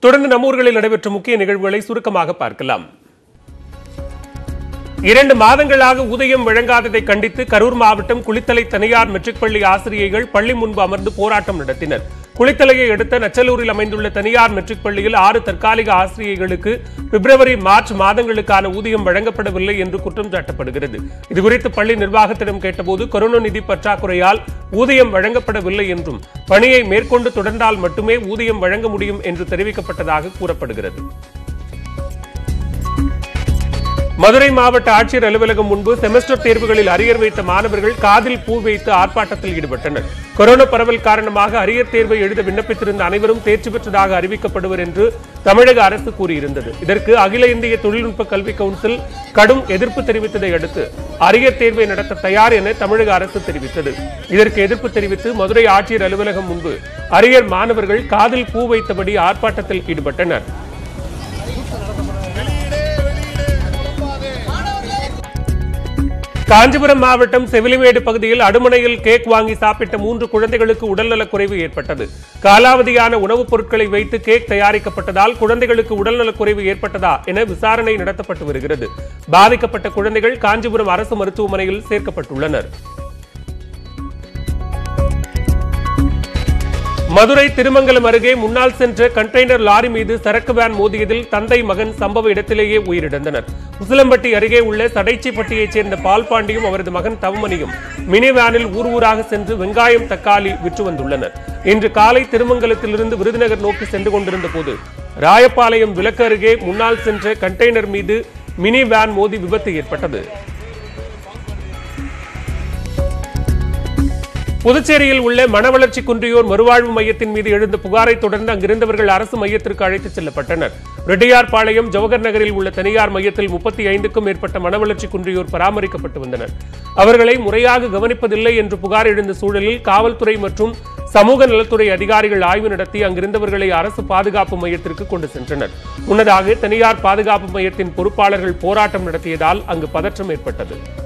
தொடர்ந்து நம்ம ஊர்களில் நடைபெற்ற முக்கிய நிகழ்வுகளை சுருக்கமாக பார்க்கலாம் இரண்டு மாதங்களாக ஊதியம் வழங்காததை கண்டித்து கரூர் மாவட்டம் குளித்தலை தனியார் மெட்ரிக் பள்ளி ஆசிரியைகள் பள்ளி முன்பு அமர்ந்து போராட்டம் நடத்தினர் குளித்தலையை அடுத்த நச்சலூரில் அமைந்துள்ள தனியார் மெட்ரிக் பள்ளியில் ஆறு தற்காலிக ஆசிரியைகளுக்கு பிப்ரவரி மார்ச் மாதங்களுக்கான ஊதியம் வழங்கப்படவில்லை என்று குற்றம் சாட்டப்படுகிறது இதுகுறித்து பள்ளி நிர்வாகத்திடம் கேட்டபோது கொரோனா நிதி பற்றாக்குறையால் ஊதியம் வழங்கப்படவில்லை என்றும் பணியை மேற்கொண்டு தொடர்ந்தால் மட்டுமே ஊதியம் வழங்க முடியும் என்று தெரிவிக்கப்பட்டதாக கூறப்படுகிறது மதுரை மாவட்ட ஆட்சியர் அலுவலகம் முன்பு செமஸ்டர் தேர்வுகளில் அரியர் வைத்த மாணவர்கள் காதில் பூ வைத்து ஆர்ப்பாட்டத்தில் ஈடுபட்டனர் கொரோனா பரவல் காரணமாக அரியர் தேர்வை எழுத விண்ணப்பித்திருந்த அனைவரும் தேர்ச்சி பெற்றதாக அறிவிக்கப்படுவர் என்று தமிழக அரசு கூறியிருந்தது இதற்கு அகில இந்திய தொழில்நுட்ப கல்வி கவுன்சில் கடும் எதிர்ப்பு தெரிவித்ததை அடுத்து அரியர் தேர்வை நடத்த தயார் என தமிழக அரசு தெரிவித்தது இதற்கு எதிர்ப்பு தெரிவித்து மதுரை ஆட்சியர் அலுவலகம் முன்பு அரியர் மாணவர்கள் காதில் பூ வைத்தபடி ஆர்ப்பாட்டத்தில் ஈடுபட்டனர் காஞ்சிபுரம் மாவட்டம் செவிலிமேடு பகுதியில் அடுமனையில் கேக் வாங்கி சாப்பிட்ட மூன்று குழந்தைகளுக்கு உடல்நலக் குறைவு ஏற்பட்டது காலாவதியான உணவுப் பொருட்களை வைத்து கேக் தயாரிக்கப்பட்டதால் குழந்தைகளுக்கு உடல்நலக் குறைவு ஏற்பட்டதா என விசாரணை நடத்தப்பட்டு வருகிறது பாதிக்கப்பட்ட குழந்தைகள் காஞ்சிபுரம் அரசு மருத்துவமனையில் சேர்க்கப்பட்டுள்ளனர் மதுரை திருமங்கலம் அருகே முன்னால் சென்ற கண்டெய்னர் லாரி மீது சரக்கு வேன் மோதியதில் தந்தை மகன் சம்பவ இடத்திலேயே உயிரிழந்தனர் உசிலம்பட்டி அருகே உள்ள சடைச்சிப்பட்டியைச் சேர்ந்த பால்பாண்டியும் அவரது மகன் தவமணியும் மினி வேனில் ஊர் ஊராக சென்று வெங்காயம் தக்காளி விற்று வந்துள்ளனர் இன்று காலை திருமங்கலத்திலிருந்து விருதுநகர் நோக்கி சென்று கொண்டிருந்த போது ராயப்பாளையம் விலக்கு அருகே முன்னால் சென்ற கண்டெய்னர் மீது மினி வேன் மோதி விபத்து ஏற்பட்டது புதுச்சேரியில் உள்ள மனவளர்ச்சி குன்றியோர் மறுவாழ்வு மையத்தின் மீது எழுந்த புகாரை தொடர்ந்து அங்கிருந்தவர்கள் அரசு மையத்திற்கு அழைத்துச் செல்லப்பட்டனர் ரெட்டியார்பாளையம் ஜவஹர் நகரில் உள்ள தனியார் மையத்தில் முப்பத்தி ஐந்துக்கும் மேற்பட்ட மனவளர்ச்சி குன்றியோர் பராமரிக்கப்பட்டு வந்தனர் அவர்களை முறையாக கவனிப்பதில்லை என்று புகார் எழுந்த சூழலில் காவல்துறை மற்றும் சமூக நலத்துறை அதிகாரிகள் ஆய்வு நடத்தி அங்கிருந்தவர்களை அரசு பாதுகாப்பு மையத்திற்கு கொண்டு சென்றனர் முன்னதாக தனியார் பாதுகாப்பு மையத்தின் பொறுப்பாளர்கள் போராட்டம் நடத்தியதால் அங்கு பதற்றம் ஏற்பட்டது